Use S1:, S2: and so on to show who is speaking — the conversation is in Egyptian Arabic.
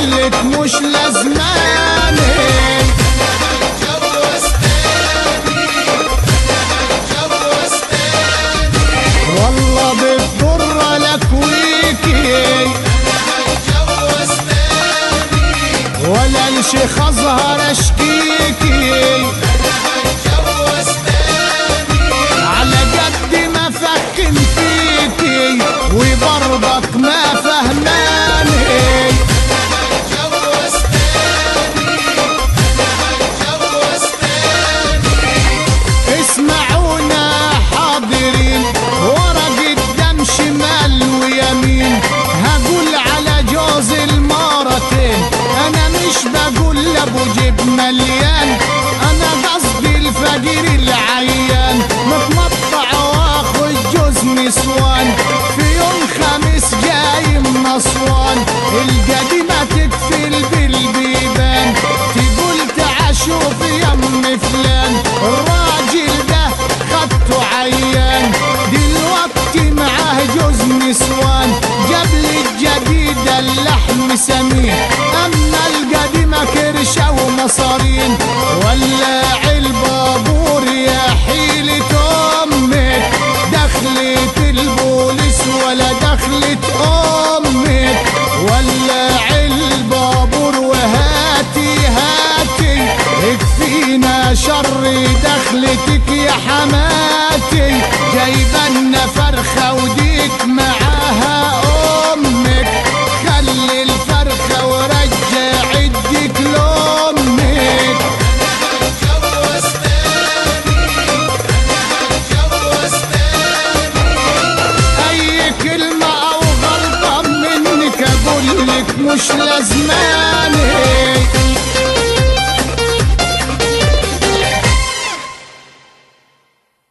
S1: بقولك مش لازماني والله بتضر لك ويكي ولا الشيخ ازهر اشكيكي على قد ما فكن فيكي وبرضك ما فهماني اسمعونا حاضرين ورا قدام شمال ويمين هقول على جوز المرتين انا مش بقول لابو جيب مليان انا قصدي الفقير العيان متمطع واخد جوز نسوان في يوم خميس جاي من اسوان القديمة تقفل بالبيبان تقول تعال شوف يم فلان الراجل ده خدته عيان دلوقتي معاه جوز نسوان جاب لي الجديدة اللحم سمين اما القديمة كرشة ومصارين ولع البابور يا حيلة امك دخلت البوليس ولا دخلت امك ولع البابور وهاتي هاتي اكفينا شر دخلتك يا حماتي جايبنا فرخة وديك معاها امك خلي الفرخة ورجع الديك لامك اي كلمة او غلطة منك اقولك مش لازماني